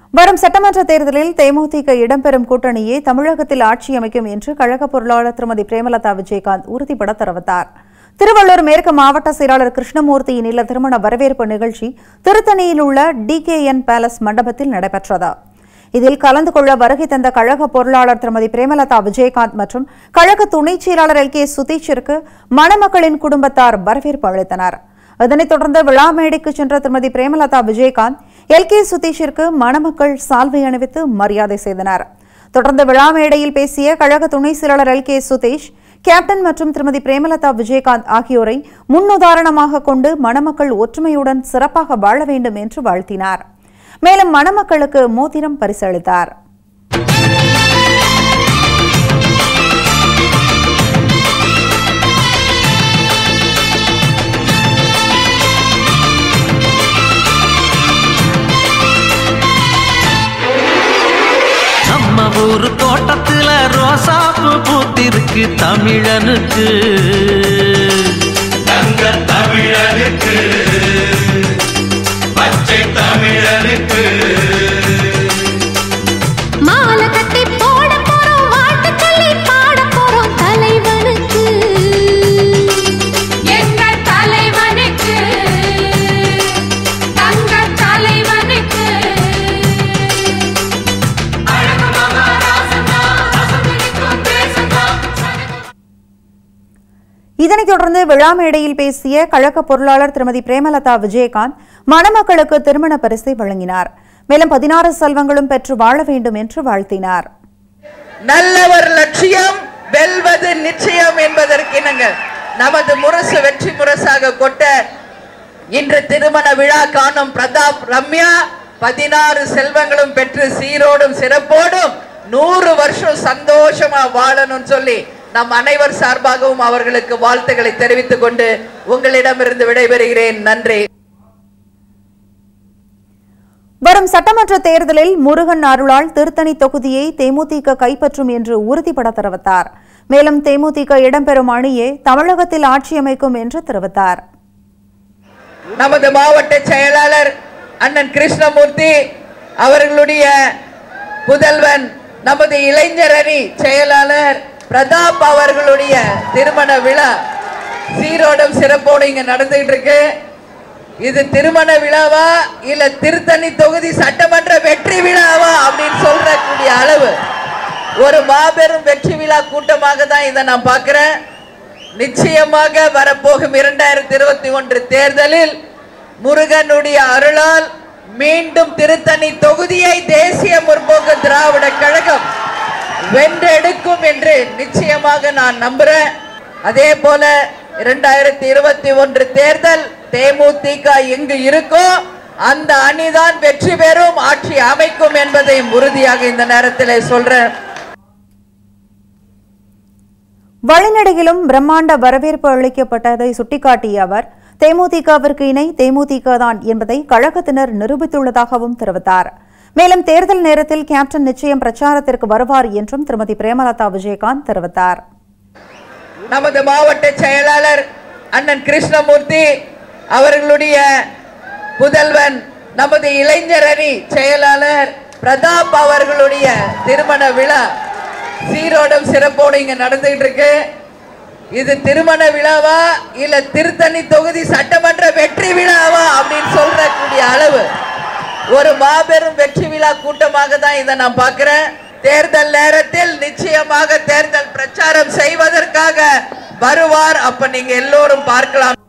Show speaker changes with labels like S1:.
S1: வரும் சட்டமன்ற தேர்தலில் தேமுதிக இடம்பெறும் கூட்டணியே தமிழகத்தில் ஆட்சி அமைக்கும் என்று கழக பொருளாளர் திருமதி பிரேமலதா விஜயகாந்த் உறுதிபட தெரிவித்தார் திருவள்ளூர் மேற்கு மாவட்ட செயலாளர் கிருஷ்ணமூர்த்தியின் இல்ல திருமண வரவேற்பு நிகழ்ச்சி திருத்தணியில் உள்ள டிகேஎன் பேலஸ் மண்டபத்தில் நடைபெற்றது இதில் கலந்து கொள்ள வருகை தந்த கழக பொருளாளர் திருமதி பிரேமலதா விஜயகாந்த் மற்றும் கழக துணைச் செயலாளர் எல் கே சுதீஷிற்கு மணமக்களின் குடும்பத்தார் வரவேற்பு அளித்தனர் இதனைத் தொடர்ந்து விழா மேடைக்கு சென்ற திருமதி பிரேமலதா விஜயகாந்த் எல் கே சுதீஷிற்கு மணமக்கள் சால்வை அணிவித்து மரியாதை செய்தனர் தொடர்ந்து விழா மேடையில் பேசிய கழக துணை செயலாளர் எல் கே சுதீஷ் கேப்டன் மற்றும் திருமதி பிரேமலதா விஜயகாந்த் ஆகியோரை முன்னுதாரணமாக கொண்டு மணமக்கள் ஒற்றுமையுடன் சிறப்பாக வாழ வேண்டும் என்று வாழ்த்தினார் மேலும் மணமக்களுக்கு மோதிரம் பரிசளித்தார்
S2: நம்ம ஊரு தோட்டத்துல ரோசாப்பு பூத்திருக்கு தமிழனுக்கு
S3: தங்க தமிழனுக்கு பச்சை தமிழனுக்கு
S4: மாலை கட்டி போட போறோம் வாழ்த்து சொல்லி பாட போறோம் தலைவனுக்கு எங்கள் தலைவனுக்கு தங்க தலைவனுக்கு அழகு மகாராசனா அசம்பிடிக்கும் பேசனா
S1: இதனைத் தொடர்ந்து விழா மேடையில் பேசிய கழக பொருளாளர் திருமதி பிரேமலதா விஜயகாந்த் மணமக்களுக்கு திருமண பரிசை வழங்கினார் மேலும் பதினாறு செல்வங்களும் பெற்று வாழ வேண்டும் என்று வாழ்த்தினார்
S5: நல்ல ஒரு லட்சியம் வெல்வது நிச்சயம் என்பதற்கிணங்க நமது முரசு வெற்றி முரசாக கொட்ட இன்று திருமண விழா காணும் பிரதாப் ரம்யா பதினாறு செல்வங்களும் பெற்று சீரோடும் சிறப்போடும் நூறு வருஷம் சந்தோஷமா வாழணும்னு சொல்லி நம் அனைவர் சார்பாகவும் அவர்களுக்கு வாழ்த்துக்களை தெரிவித்துக் கொண்டு உங்களிடமிருந்து விடைபெறுகிறேன் நன்றி
S1: வரும் சட்டமன்ற தேர்தலில் முருகன் அருளால் திருத்தணி தொகுதியை தேமுதிக கைப்பற்றும் என்று உறுதிபட தெரிவித்தார் மேலும் தேமுதிக இடம்பெறும் அணியே தமிழகத்தில் ஆட்சி அமைக்கும் என்று தெரிவித்தார்
S5: நமது மாவட்ட செயலாளர் அண்ணன் கிருஷ்ணமூர்த்தி அவர்களுடைய புதல்வன் நமது இளைஞர் அணி செயலாளர் பிரதாப் அவர்களுடைய திருமண விழா சீரோடும் சிறப்போடு இங்க நடந்துகிட்டு இருக்கு இது திருமண விழாவா இல்ல திருத்தணி தொகுதி சட்டமன்ற வெற்றி விழாவா அப்படின்னு சொல்றக்கூடிய அளவு ஒரு மாபெரும் வெற்றி விழா கூட்டமாக தான் இதை நான் பார்க்கிறேன் நிச்சயமாக வரப்போகும் இரண்டாயிரத்தி இருபத்தி ஒன்று தேர்தலில் முருகனுடைய அருளால் மீண்டும் திருத்தணி தொகுதியை தேசிய முற்போக்கு திராவிட கழகம் வென்றெடுக்கும் என்று நிச்சயமாக நான் நம்புறேன் அதே போல இரண்டாயிரத்தி இருபத்தி ஒன்று தேர்தல் தேமுதிக எங்கு இருக்கோ அந்த அணிதான் வெற்றி பெறும் ஆட்சி அமைக்கும் என்பதையும் உறுதியாக இந்த நேரத்தில் சொல்றேன்
S1: வழிநடையிலும் பிரம்மாண்ட வரவேற்பு அளிக்கப்பட்டதை சுட்டிக்காட்டிய அவர் தேமுதிகவிற்கு இணை தேமுதிக தான் என்பதை கழகத்தினர் நிரூபித்துள்ளதாகவும் தெரிவித்தார் மேலும் தேர்தல் நேரத்தில் கேப்டன் நிச்சயம் பிரச்சாரத்திற்கு வருவார் என்றும் திருமதி பிரேமலதா விஜயகாந்த் தெரிவித்தார்
S5: நமது மாவட்ட செயலாளர் அண்ணன் கிருஷ்ணமூர்த்தி அவர்களுடைய புதல்வன் நமது இளைஞர் அணி செயலாளர் பிரதாப் அவர்களுடைய திருமண விழா சீரோடும் சிறப்போடு இங்க நடந்துகிட்டு இருக்கு இது திருமண விழாவா இல்ல திருத்தணி தொகுதி சட்டமன்ற வெற்றி விழாவா அப்படின்னு சொல்றக்கூடிய அளவு ஒரு மாபெரும் வெற்றி விழா கூட்டமாக தான் இதை நான் பார்க்கிறேன் தேர்தல் நேரத்தில் நிச்சயமாக தேர்தல் பிரச்சாரம் செய்வதற்காக வருவார் அப்ப நீங்க எல்லோரும் பார்க்கலாம்